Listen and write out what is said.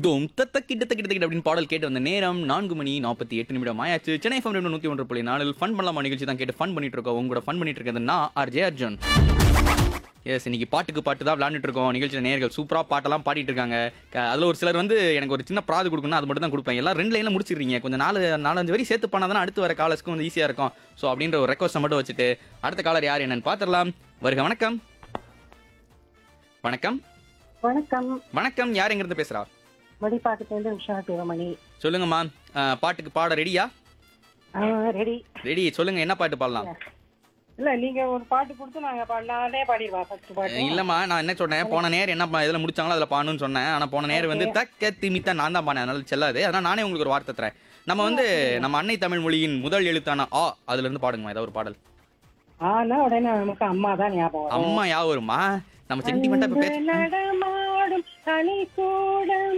தோம் தத்த கிட்ட கிட்ட கிட்ட அப்படின்னு பாடல் கேட்டு வந்த நேரம் நான்கு மணி நாற்பத்தி எட்டு நிமிடம் ஆயாச்சு சென்னை எஃப்எம் ரெண்டு நூத்தி ஒன்று புள்ளி நாலில் ஃபன் பண்ணலாமா நிகழ்ச்சி தான் கேட்டு ஃபன் பண்ணிட்டு இருக்கோம் உங்களோட ஃபன் பண்ணிட்டு இருக்கிறது நான் ஆர் ஜே அர்ஜுன் எஸ் இன்னைக்கு பாட்டுக்கு பாட்டு தான் விளையாண்டுட்டு இருக்கோம் நிகழ்ச்சியில் நேர்கள் சூப்பரா பாட்டெல்லாம் பாடிட்டு இருக்காங்க க- அதுல ஒரு சிலர் வந்து எனக்கு ஒரு சின்ன ப்ராது கொடுக்கணும் அது மட்டும் தான் கொடுப்பேன் எல்லாம் ரெண்டு லைன்ல முடிச்சிடுறீங்க கொஞ்சம் நாலு நாலஞ்சு வரி சேர்த்து பண்ணா தானே அடுத்து வர காலர்ஸ்க்கு வந்து ஈஸியா இருக்கும் ஸோ அப்படின்ற ஒரு ரெக்வஸ்ட் மட்டும் வச்சுட்டு அடுத்த காலர் யார் என்னன்னு பார்த்துடலாம் வருக வணக்கம் வணக்கம் வணக்கம் வணக்கம் யார் எங்கிருந்து பேசுறா மடிப்பாக்கத்துலேருந்து உஷா சிவமணி சொல்லுங்கம்மா அஹ், பாட்டுக்கு பாட ரெடியா ரெடி ரெடி சொல்லுங்க என்ன பாட்டு பாடலாம் இல்ல நீங்க ஒரு பாட்டு கொடுத்து நாங்க பா- நானே பாடிடுவேன் ஃபர்ஸ்ட் பாட்டு இல்லம்மா நான் என்ன சொன்னேன் போன நேரம் என்ன பா- இதுல முடிச்சாங்களோ அதுல பாடணும்னு சொன்னேன் ஆனா போன நேரம் வந்து தக்க திமித்தா நான் தான் பானேன் அதனால செல்லாது அதனால நானே உங்களுக்கு ஒரு வார்த்தை தரேன் நம்ம வந்து நம்ம அன்னை தமிழ் மொழியின் முதல் எழுத்தான ஆ அதுல இருந்து பாடுங்கம்மா ஏதாவது ஒரு பாடல் ஆனா உடனே நமக்கு அம்மா தான் ஞாபகம் வரும். அம்மா யா வருமா நம்ம சென்டிமெண்டா இப்ப அன்பு பேச நடமாடும் கலைக்கூடம்